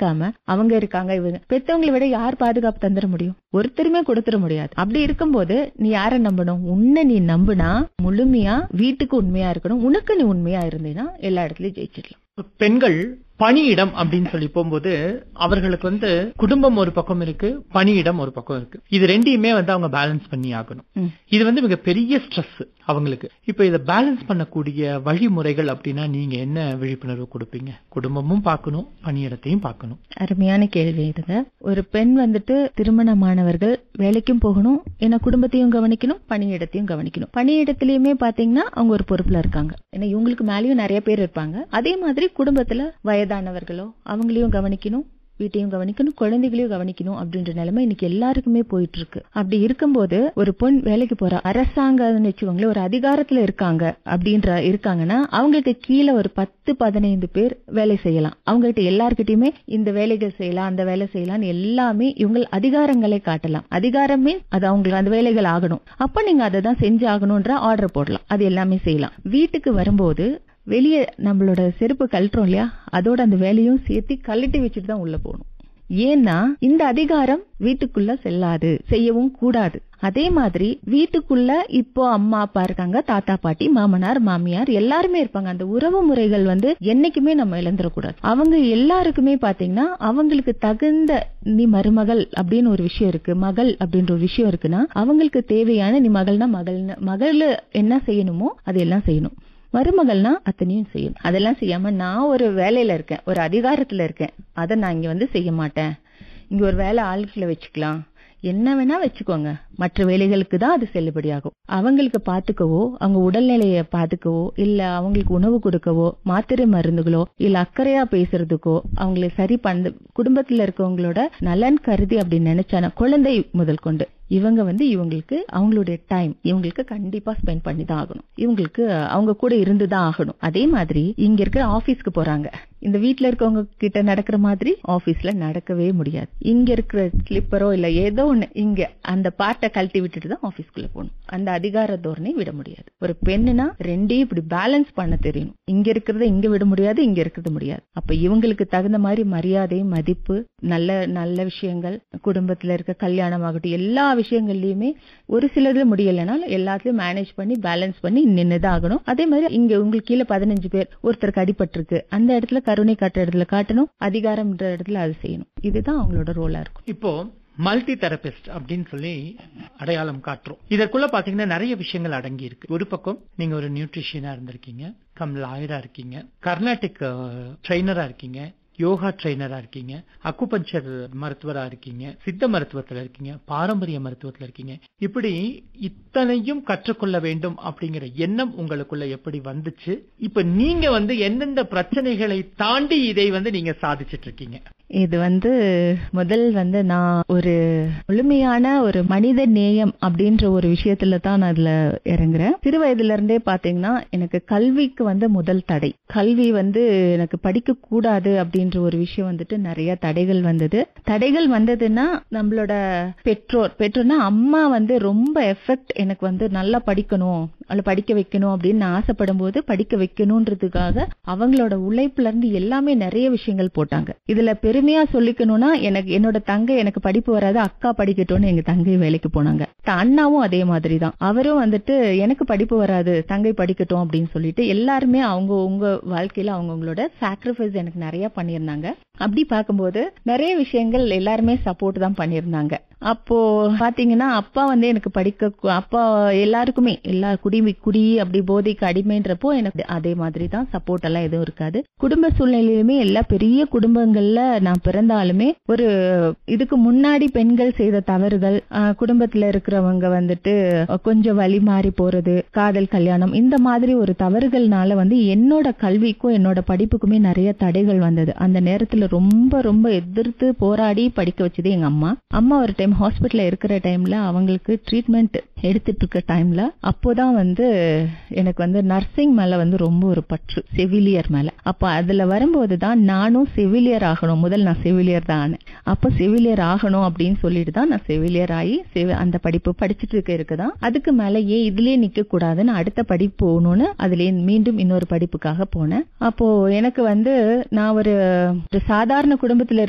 நிக்காம அவங்க இருக்காங்க இவங்க பெத்தவங்களை விட யார் பாதுகாப்பு தந்துட முடியும் ஒருத்தருமே கொடுத்துட முடியாது அப்படி இருக்கும்போது நீ யாரை நம்பணும் உன்னை நீ நம்புனா முழுமையா வீட்டுக்கு உண்மையா இருக்கணும் உனக்கு நீ உண்மையா இருந்தீன்னா எல்லா இடத்துலயும் ஜெயிச்சிடலாம் பெண்கள் பணியிடம் அப்படின்னு சொல்லி போகும்போது அவர்களுக்கு வந்து குடும்பம் ஒரு பக்கம் இருக்கு பணியிடம் ஒரு பக்கம் இருக்கு இது ரெண்டையுமே வந்து அவங்க பேலன்ஸ் பண்ணி ஆகணும் ம். இது வந்து மிக பெரிய ஸ்ட்ரெஸ் அவங்களுக்கு இப்ப இதை பேலன்ஸ் பண்ணக்கூடிய வழிமுறைகள் அப்படின்னா நீங்க என்ன விழிப்புணர்வு கொடுப்பீங்க குடும்பமும் பார்க்கணும் பணியிடத்தையும் பார்க்கணும் அருமையான கேள்வி இதுங்க ஒரு பெண் வந்துட்டு திருமணமானவர்கள் வேலைக்கும் போகணும் ஏன்னா குடும்பத்தையும் கவனிக்கணும் பணியிடத்தையும் கவனிக்கணும் பணியிடத்திலயுமே பாத்தீங்கன்னா அவங்க ஒரு பொறுப்புல இருக்காங்க ஏன்னா இவங்களுக்கு மேலயும் நிறைய பேர் இருப்பாங்க அதே மாதிரி குடும்பத்துல வயதானவர்களோ அவங்களையும் கவனிக்கணும் வீட்டையும் கவனிக்கணும் குழந்தைகளையும் கவனிக்கணும் அப்படின்ற நிலைமை இன்னைக்கு எல்லாருக்குமே போயிட்டு இருக்கு அப்படி இருக்கும்போது ஒரு பொண் வேலைக்கு போற அரசாங்கம்னு வச்சுக்கோங்களேன் ஒரு அதிகாரத்துல இருக்காங்க அப்படின்ற இருக்காங்கன்னா அவங்களுக்கு கீழே ஒரு பத்து பதினைந்து பேர் வேலை செய்யலாம் அவங்க கிட்ட எல்லார்கிட்டயுமே இந்த வேலைகள் செய்யலாம் அந்த வேலை செய்யலாம் எல்லாமே இவங்க அதிகாரங்களை காட்டலாம் அதிகாரமே அது அவங்களுக்கு அந்த வேலைகள் ஆகணும் அப்ப நீங்க அதை தான் செஞ்சு ஆகணும்ன்ற ஆர்டர் போடலாம் அது எல்லாமே செய்யலாம் வீட்டுக்கு வரும்போது வெளியே நம்மளோட செருப்பு கழட்டுறோம் இல்லையா அதோட அந்த வேலையும் சேர்த்து கழட்டி வச்சுட்டு தான் உள்ள போகணும் ஏன்னா இந்த அதிகாரம் வீட்டுக்குள்ள செல்லாது செய்யவும் கூடாது அதே மாதிரி வீட்டுக்குள்ள இப்போ அம்மா அப்பா இருக்காங்க தாத்தா பாட்டி மாமனார் மாமியார் எல்லாருமே இருப்பாங்க அந்த உறவு முறைகள் வந்து என்னைக்குமே நம்ம இழந்துடக்கூடாது அவங்க எல்லாருக்குமே பாத்தீங்கன்னா அவங்களுக்கு தகுந்த நீ மருமகள் அப்படின்னு ஒரு விஷயம் இருக்கு மகள் அப்படின்ற ஒரு விஷயம் இருக்குன்னா அவங்களுக்கு தேவையான நீ மகள்னா மகள்னு மகள் என்ன செய்யணுமோ அதெல்லாம் செய்யணும் மருமகள்னா அத்தனையும் செய்யணும் அதெல்லாம் செய்யாம நான் ஒரு வேலையில இருக்கேன் ஒரு அதிகாரத்துல இருக்கேன் அதை நான் இங்க வந்து செய்ய மாட்டேன் இங்க ஒரு வேலை ஆட்களை வச்சுக்கலாம் என்ன வேணா வச்சுக்கோங்க மற்ற வேலைகளுக்கு தான் அது செல்லுபடியாகும் அவங்களுக்கு பாத்துக்கவோ அவங்க உடல்நிலைய பாத்துக்கவோ இல்ல அவங்களுக்கு உணவு கொடுக்கவோ மாத்திரை மருந்துகளோ இல்ல அக்கறையா பேசுறதுக்கோ அவங்களை சரி பண்ண குடும்பத்துல இருக்கவங்களோட நலன் கருதி அப்படின்னு நினைச்சானா குழந்தை முதல் கொண்டு இவங்க வந்து இவங்களுக்கு அவங்களுடைய டைம் இவங்களுக்கு கண்டிப்பா ஸ்பெண்ட் பண்ணி தான் ஆகணும் இவங்களுக்கு அவங்க கூட இருந்து தான் ஆகணும் அதே மாதிரி இங்க இருக்கிற ஆபீஸ்க்கு போறாங்க இந்த வீட்ல இருக்கவங்க கிட்ட நடக்கிற மாதிரி ஆபீஸ்ல நடக்கவே முடியாது இங்க இருக்கிற ஸ்லிப்பரோ இல்ல ஏதோ ஒண்ணு இங்க அந்த பார்ட்டை கழட்டி விட்டுட்டு தான் ஆபீஸ்க்குள்ள போகணும் அந்த அதிகார தோரணை விட முடியாது ஒரு பெண்ணுனா ரெண்டையும் இப்படி பேலன்ஸ் பண்ண தெரியணும் இங்க இருக்கிறத இங்க விட முடியாது இங்க இருக்கிறது முடியாது அப்ப இவங்களுக்கு தகுந்த மாதிரி மரியாதை மதிப்பு நல்ல நல்ல விஷயங்கள் குடும்பத்துல இருக்க கல்யாணம் ஆகட்டும் எல்லா விஷயங்கள்லயுமே ஒரு சிலதுல முடியலைனாலும் எல்லாத்துலயும் மேனேஜ் பண்ணி பேலன்ஸ் பண்ணி நின்னுதான் ஆகணும் அதே மாதிரி இங்க உங்களுக்கு கீழே பதினஞ்சு பேர் ஒருத்தருக்கு அடிபட்டிருக்கு அந்த இடத்துல கருணை காட்டுற இடத்துல காட்டணும் அதிகாரம்ன்ற இடத்துல அது செய்யணும் இதுதான் அவங்களோட ரோலா இருக்கும் இப்போ மல்டி தெரபிஸ்ட் அப்படின்னு சொல்லி அடையாளம் காட்டுறோம் இதற்குள்ள பாத்தீங்கன்னா நிறைய விஷயங்கள் அடங்கி இருக்கு ஒரு பக்கம் நீங்க ஒரு நியூட்ரிஷியனா இருந்திருக்கீங்க கம் லாயரா இருக்கீங்க கர்நாடிக் ட்ரெயினரா இருக்கீங்க யோகா ட்ரெயினரா இருக்கீங்க அக்குபஞ்சர் மருத்துவரா இருக்கீங்க சித்த மருத்துவத்துல இருக்கீங்க பாரம்பரிய மருத்துவத்துல இருக்கீங்க இப்படி இத்தனையும் கற்றுக்கொள்ள வேண்டும் அப்படிங்கிற எண்ணம் உங்களுக்குள்ள எப்படி வந்துச்சு இப்ப நீங்க வந்து எந்தெந்த பிரச்சனைகளை தாண்டி இதை வந்து நீங்க சாதிச்சிட்டு இருக்கீங்க இது வந்து முதல் வந்து நான் ஒரு முழுமையான ஒரு மனித நேயம் அப்படின்ற ஒரு விஷயத்துல தான் நான் அதுல இறங்குறேன் சிறு வயதுல இருந்தே பாத்தீங்கன்னா எனக்கு கல்விக்கு வந்து முதல் தடை கல்வி வந்து எனக்கு படிக்க கூடாது அப்படின்ற ஒரு விஷயம் வந்துட்டு நிறைய தடைகள் வந்தது தடைகள் வந்ததுன்னா நம்மளோட பெற்றோர் பெற்றோர்னா அம்மா வந்து ரொம்ப எஃபெக்ட் எனக்கு வந்து நல்லா படிக்கணும் அவளை படிக்க வைக்கணும் அப்படின்னு நான் ஆசைப்படும் போது படிக்க வைக்கணும்ன்றதுக்காக அவங்களோட உழைப்புல இருந்து எல்லாமே நிறைய விஷயங்கள் போட்டாங்க இதுல பெருமையா சொல்லிக்கணும்னா எனக்கு என்னோட தங்கை எனக்கு படிப்பு வராது அக்கா படிக்கட்டும்னு எங்க தங்கை வேலைக்கு போனாங்க த- அண்ணாவும் அதே மாதிரி தான் அவரும் வந்துட்டு எனக்கு படிப்பு வராது தங்கை படிக்கட்டும் அப்படின்னு சொல்லிட்டு எல்லாருமே அவங்க உங்க வாழ்க்கையில அவங்கவுங்களோட சாக்ரிஃபைஸ் எனக்கு நிறைய பண்ணியிருந்தாங்க அப்படி பார்க்கும்போது நிறைய விஷயங்கள் எல்லாருமே சப்போர்ட் தான் பண்ணியிருந்தாங்க அப்போ பாத்தீங்கன்னா அப்பா வந்து எனக்கு படிக்க கு- அப்பா எல்லாருக்குமே எல்லா குடி குடி அப்படி போதைக்கு அடிமைன்றப்போ எனக்கு அதே மாதிரி தான் சப்போர்ட் எல்லாம் எதுவும் இருக்காது குடும்ப சூழ்நிலையிலுமே எல்லா பெரிய குடும்பங்கள்ல நான் பிறந்தாலுமே ஒரு இதுக்கு முன்னாடி பெண்கள் செய்த தவறுகள் ஆஹ், குடும்பத்துல இருக்கிறவங்க வந்துட்டு கொஞ்சம் வழி மாறி போறது காதல் கல்யாணம் இந்த மாதிரி ஒரு தவறுகள்னால வந்து என்னோட கல்விக்கும் என்னோட படிப்புக்குமே நிறைய தடைகள் வந்தது அந்த நேரத்துல ரொம்ப ரொம்ப எதிர்த்து போராடி படிக்க வச்சது எங்க அம்மா அம்மா ஒரு டைம் ஹாஸ்பிட்டல்ல இருக்கிற டைம்ல அவங்களுக்கு ட்ரீட்மெண்ட் எடுத்துட்டு இருக்க டைம்ல அப்போதான் வந்து எனக்கு வந்து நர்சிங் மேல வந்து ரொம்ப ஒரு பற்று செவிலியர் மேல அப்ப அதுல வரும்போது தான் நானும் செவிலியர் ஆகணும் முதல் நான் செவிலியர் தான் ஆனேன் அப்ப செவிலியர் ஆகணும் அப்படின்னு சொல்லிட்டு தான் நான் செவிலியர் ஆகி செவி- அந்த படிப்பு படிச்சுட்டு இருக்க இருக்குதான் அதுக்கு மேல ஏன் இதுலயே நிக்க கூடாதுன்னு அடுத்த படிப்பு போகணும்னு அதுலயே மீண்டும் இன்னொரு படிப்புக்காக போனேன் அப்போ எனக்கு வந்து நான் ஒரு ஒரு சாதாரண குடும்பத்துல